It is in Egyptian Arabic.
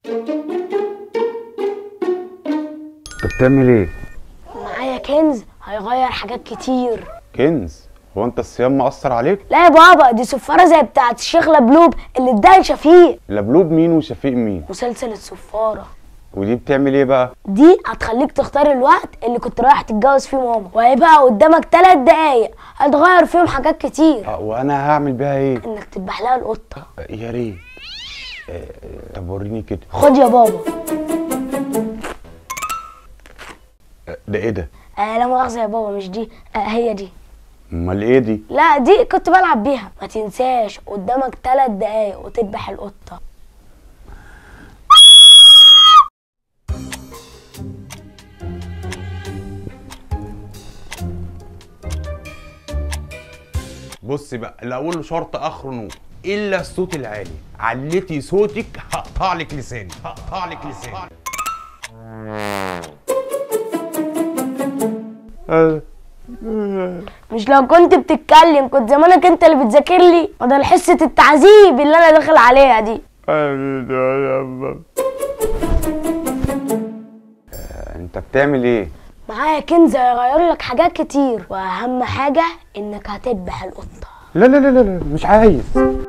انت بتعمل ايه معايا كنز هيغير حاجات كتير كنز هو انت الصيام مأثر عليك لا يا بابا دي صفارة زي بتاعت الشيخ لبلوب اللي اداها شفيق لبلوب مين وشفيق مين مسلسل الصفارة ودي بتعمل ايه بقى دي هتخليك تختار الوقت اللي كنت رايح تتجوز فيه ماما وهيبقى قدامك ثلاث دقايق هتغير فيهم حاجات كتير اه، وانا هعمل بيها ايه انك تذبح لها القطة يا ريت اه، طب وريني كده خد يا بابا اه، ده ايه ده آه لا مؤاخذة يا بابا مش دي آه هي دي امال ايه دي لا دي كنت بلعب بيها ما تنساش قدامك ثلاث دقايق وتذبح القطة بص بقى الاول شرط اخره نور الا الصوت العالي علتي صوتك هقطع لك لساني هقطع لك لساني مش لو كنت بتتكلم كنت زمانك انت اللي بتذاكر لي بدل حصة التعذيب اللي انا داخل عليها دي انت بتعمل ايه معايا كنز هيغير لك حاجات كتير واهم حاجة انك هتذبح القطة لا لا لا لا لا، مش عايز